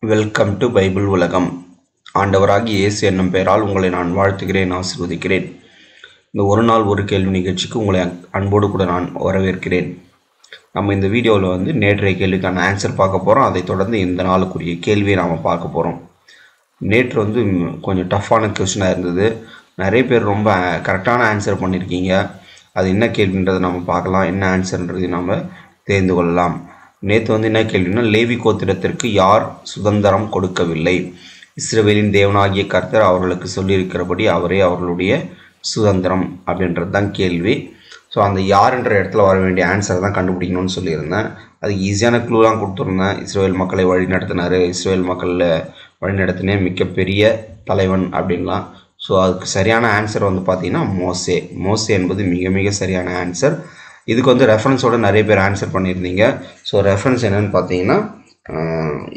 welcome to Bible உலகம் ஆண்டவராகிய இயேசு என்னும் பெயரால் உங்களை நான் வாழ்த்துகிறேன் ஆசீர்வதிக்கிறேன் இந்த ஒரு நாள் ஒரு கேள்வி நிகழ்ச்சிக்கு உங்களை அன்போடு கூட நான் வரவேற்கிறேன் நம்ம இந்த வீடியோவில் வந்து நேற்றைய கேள்விக்கான ஆன்சர் பார்க்க போகிறோம் அதை தொடர்ந்து இந்த நாளுக்குரிய கேள்வியை நாம் பார்க்க போகிறோம் நேற்று வந்து ம், கொஞ்சம் டஃப்பான கொஸ்டினாக இருந்தது நிறைய பேர் ரொம்ப கரெக்டான ஆன்சர் பண்ணியிருக்கீங்க அது என்ன கேள்வின்றதை நம்ம பார்க்கலாம் என்ன ஆன்சர்ன்றது நம்ம தெரிந்து கொள்ளலாம் நேற்று வந்து என்ன கேள்வினா லேவி கோத்திரத்திற்கு யார் சுதந்திரம் கொடுக்கவில்லை இஸ்ரவேலின் தேவனாகிய கர்த்தர் அவர்களுக்கு சொல்லியிருக்கிறபடி அவரே அவர்களுடைய சுதந்திரம் அப்படின்றது தான் கேள்வி ஸோ அந்த யாருன்ற இடத்துல வர வேண்டிய ஆன்சரை தான் கண்டுபிடிக்கணும்னு சொல்லியிருந்தேன் அதுக்கு ஈஸியான க்ளூலாம் கொடுத்துருந்தேன் இஸ்ரேல் மக்களை வழி நடத்தினார் இஸ்ரேல் மக்களில் வழி நடத்தினே மிகப்பெரிய தலைவன் அப்படின்லாம் ஸோ அதுக்கு சரியான ஆன்சர் வந்து பார்த்தீங்கன்னா மோசே மோசே என்பது மிக மிக சரியான ஆன்சர் இதுக்கு வந்து ரெஃபரன்ஸோட நிறைய பேர் ஆன்சர் பண்ணியிருந்தீங்க ஸோ ரெஃபரன்ஸ் என்னன்னு பார்த்தீங்கன்னா ஆஹ்,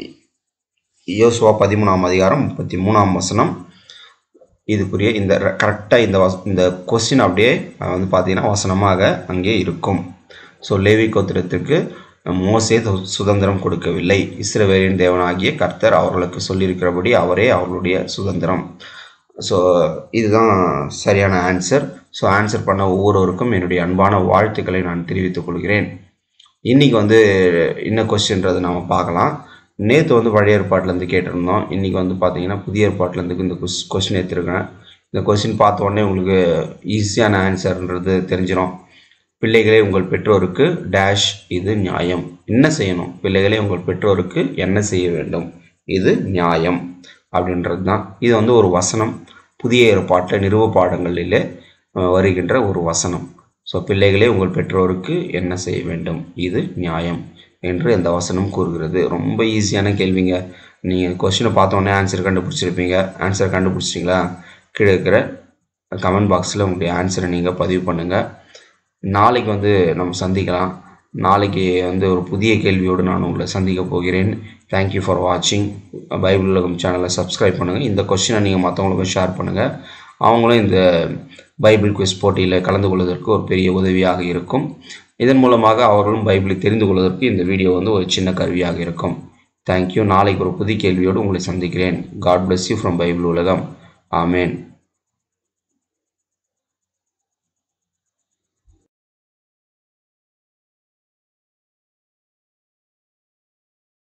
யோசுவா பதிமூணாம் அதிகாரம் முப்பத்தி மூணாம் வசனம் இதுக்குரிய இந்த கரெக்டாக இந்த வச இந்த கொஸ்டின் அப்படியே அஹ், வந்து பார்த்தீங்கன்னா வசனமாக அங்கே இருக்கும் ஸோ லேவி கோத்திரத்திற்கு மோசே சு- சுதந்திரம் கொடுக்கவில்லை இஸ்ரவேலின் தேவனாகிய கர்த்தர் அவர்களுக்கு சொல்லியிருக்கிறபடி அவரே அவர்களுடைய சுதந்திரம் ஸோ இதுதான் சரியான ஆன்சர் ஸோ ஆன்சர் பண்ண ஒவ்வொருவருக்கும் என்னுடைய அன்பான வாழ்த்துக்களை நான் தெரிவித்துக் கொள்கிறேன் இன்றைக்கி வந்து என்ன கொஸ்டின்றது நம்ம பார்க்கலாம் நேற்று வந்து பழைய ஏற்பாட்டிலேருந்து கேட்டிருந்தோம் இன்றைக்கி வந்து பார்த்தீங்கன்னா புதிய ஏற்பாட்டிலேருந்து இந்த கொஸ் கொஸ்டின் எடுத்திருக்கேன் இந்த கொஸ்டின் பார்த்த உடனே உங்களுக்கு ஈஸியான ஆன்சர்ன்றது தெரிஞ்சிடும் பிள்ளைகளே உங்கள் பெற்றோருக்கு டேஷ் இது நியாயம் என்ன செய்யணும் பிள்ளைகளே உங்கள் பெற்றோருக்கு என்ன செய்ய வேண்டும் இது நியாயம் அப்படின்றது தான் இது வந்து ஒரு வசனம் புதிய ஏற்பாட்டில் நிறுவ பாடங்களிலே அஹ், வருகின்ற ஒரு வசனம் ஸோ பிள்ளைகளே உங்கள் பெற்றோருக்கு என்ன செய்ய வேண்டும் இது நியாயம் என்று இந்த வசனம் கூறுகிறது ரொம்ப ஈஸியான கேள்விங்க நீங்கள் கொஸ்டினை பார்த்தோன்னே ஆன்சர் கண்டுபிடிச்சிருப்பீங்க ஆன்சர் கண்டுபிடிச்சிட்டிங்களா கீழே இருக்கிற கமெண்ட் பாக்ஸில் உங்களுடைய ஆன்சரை நீங்கள் பதிவு பண்ணுங்கள் நாளைக்கு வந்து நம்ம சந்திக்கலாம் நாளைக்கு வந்து ஒரு புதிய கேள்வியோடு நான் உங்களை சந்திக்க போகிறேன் தேங்க்யூ ஃபார் வாட்சிங் பைபிள் உலகம் சேனலை சப்ஸ்கிரைப் பண்ணுங்கள் இந்த கொஸ்டினை நீங்கள் மற்றவங்களுக்கும் ஷேர் பண்ணுங்கள் அவங்களும் இந்த பைபிள் குவிஸ் போட்டியில் கலந்து கொள்வதற்கு ஒரு பெரிய உதவியாக இருக்கும் இதன் மூலமாக அவர்களும் பைபிளை தெரிந்து கொள்வதற்கு இந்த வீடியோ வந்து ஒரு சின்ன கருவியாக இருக்கும் தேங்க்யூ நாளைக்கு ஒரு புதிய கேள்வியோடு உங்களை சந்திக்கிறேன் God bless you from Bible உலகம் ஆமேன்